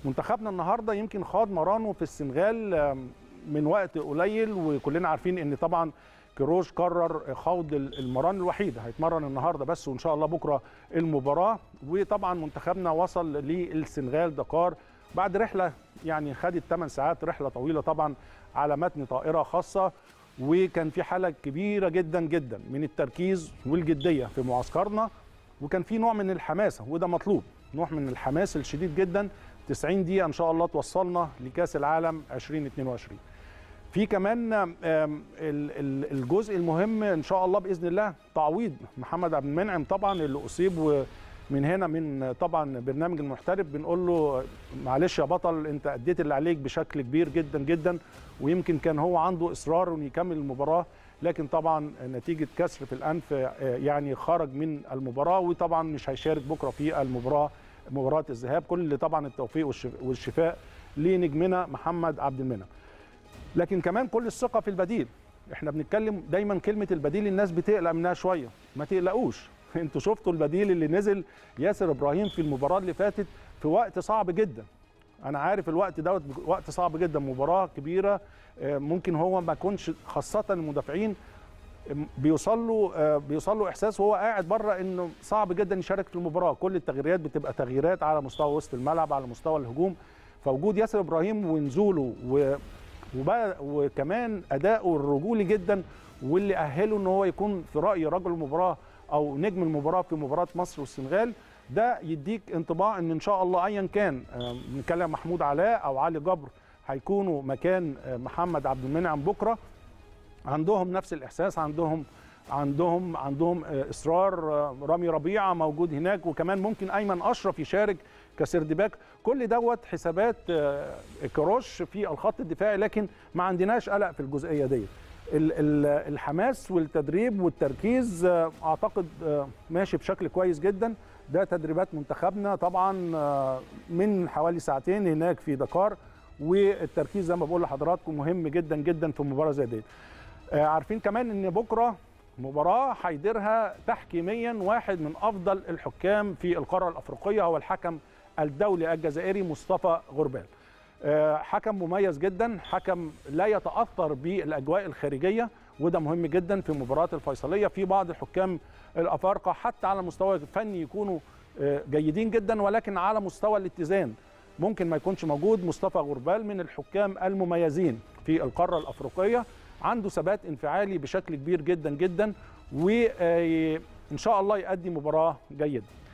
منتخبنا النهارده يمكن خاض مرانه في السنغال آم، من وقت قليل وكلنا عارفين ان طبعا كروش قرر خوض المران الوحيد هيتمرن النهارده بس وان شاء الله بكره المباراه وطبعا منتخبنا وصل للسنغال دكار بعد رحله يعني خدت 8 ساعات رحله طويله طبعا على متن طائره خاصه وكان في حاله كبيره جدا جدا من التركيز والجديه في معسكرنا وكان في نوع من الحماسه وده مطلوب نوع من الحماس الشديد جدا 90 دقيقه ان شاء الله توصلنا لكاس العالم 2022 في كمان آم، ال- ال- الجزء المهم ان شاء الله باذن الله تعويض محمد عبد المنعم طبعا اللي اصيب ومن هنا من طبعا برنامج المحترف بنقول له معلش يا بطل انت اديت اللي عليك بشكل كبير جدا جدا ويمكن كان هو عنده اصرار انه يكمل المباراه لكن طبعا نتيجه كسر في الانف آه، يعني خرج من المباراه وطبعا مش هيشارك بكره في المباراه مباراه الذهاب كل طبعا التوفيق والشف- والشفاء لنجمنا محمد عبد المنعم لكن كمان كل الثقه في البديل احنا بنتكلم دايما كلمه البديل الناس بتقلق منها شويه ما تقلقوش انتوا شفتوا البديل اللي نزل ياسر ابراهيم في المباراه اللي فاتت في وقت صعب جدا انا عارف الوقت دوت وقت صعب جدا مباراه كبيره آه، ممكن هو ما يكونش خاصه المدافعين بيوصل له آه، بيوصل له احساس وهو قاعد بره انه صعب جدا يشارك في المباراه كل التغييرات بتبقى تغييرات على مستوى وسط الملعب على مستوى الهجوم فوجود ياسر ابراهيم ونزوله و وبقى وكمان اداؤه الرجولي جدا واللي اهله ان هو يكون في رايي رجل المباراه او نجم المباراه في مباراه مصر والسنغال ده يديك انطباع ان ان شاء الله ايا كان آه، بنتكلم محمود علاء او علي جبر هيكونوا مكان آه، محمد عبد المنعم بكره عندهم نفس الاحساس عندهم عندهم عندهم آه، اصرار آه، رامي ربيعه موجود هناك وكمان ممكن ايمن اشرف يشارك كسرد باك كل دوت حسابات آه، كروش في الخط الدفاعي لكن ما عندناش قلق في الجزئيه دي ال- ال- الحماس والتدريب والتركيز آه، اعتقد آه، ماشي بشكل كويس جدا ده تدريبات منتخبنا طبعا آه، من حوالي ساعتين هناك في دكار والتركيز زي ما بقول لحضراتكم مهم جدا جدا في مباراه زي دي آه، عارفين كمان ان بكره مباراه هيديرها تحكيميا واحد من افضل الحكام في القاره الافريقيه هو الحكم الدولي الجزائري مصطفى غربال آه، حكم مميز جدا حكم لا يتاثر بالاجواء الخارجيه وده مهم جدا في مباراه الفيصليه في بعض الحكام الافارقه حتى على المستوى الفني يكونوا آه، جيدين جدا ولكن على مستوى الاتزان ممكن ما يكونش موجود مصطفى غربال من الحكام المميزين في القاره الافريقيه عنده ثبات انفعالي بشكل كبير جدا جدا وان شاء الله يؤدي مباراه جيده